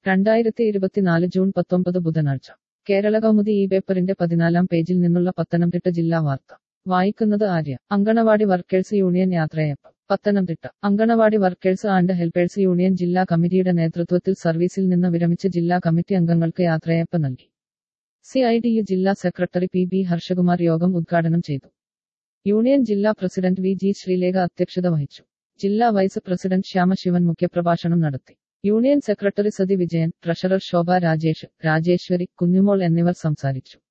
രണ്ടായിരത്തി ഇരുപത്തിനാല് ജൂൺ പത്തൊമ്പത് ബുധനാഴ്ച കേരള കൗമുദി ഈ പേപ്പറിന്റെ പതിനാലാം പേജിൽ നിന്നുള്ള പത്തനംതിട്ട ജില്ലാ വാർത്ത വായിക്കുന്നത് ആര്യ അങ്കണവാടി വർക്കേഴ്സ് യൂണിയൻ യാത്രയപ്പ് Pathanamthitta anganwadi workers and helpers union ജില്ലാ കമ്മിറ്റിയുടെ നേതൃത്വത്തിൽ സർവീസിൽ നിന്ന് വിരമിച്ച ജില്ലാ കമ്മിറ്റി അംഗങ്ങൾക്ക് യാത്രയപ്പ് നൽകി സി ഐ ടി യു ജില്ലാ സെക്രട്ടറി പി ബി ഹർഷകുമാർ യോഗം ഉദ്ഘാടനം ചെയ്തു യൂണിയൻ ജില്ലാ പ്രസിഡന്റ് വി ജി ശ്രീലേഖ അധ്യക്ഷത വഹിച്ചു ജില്ലാ വൈസ് പ്രസിഡന്റ് ശ്യാമശിവൻ മുഖ്യപ്രഭാഷണം നടത്തി union secretary Sathi Vijayan treasurer Shobha Rajesh Rajeshwari Kunjumol എന്നിവർ സംസാരിച്ചു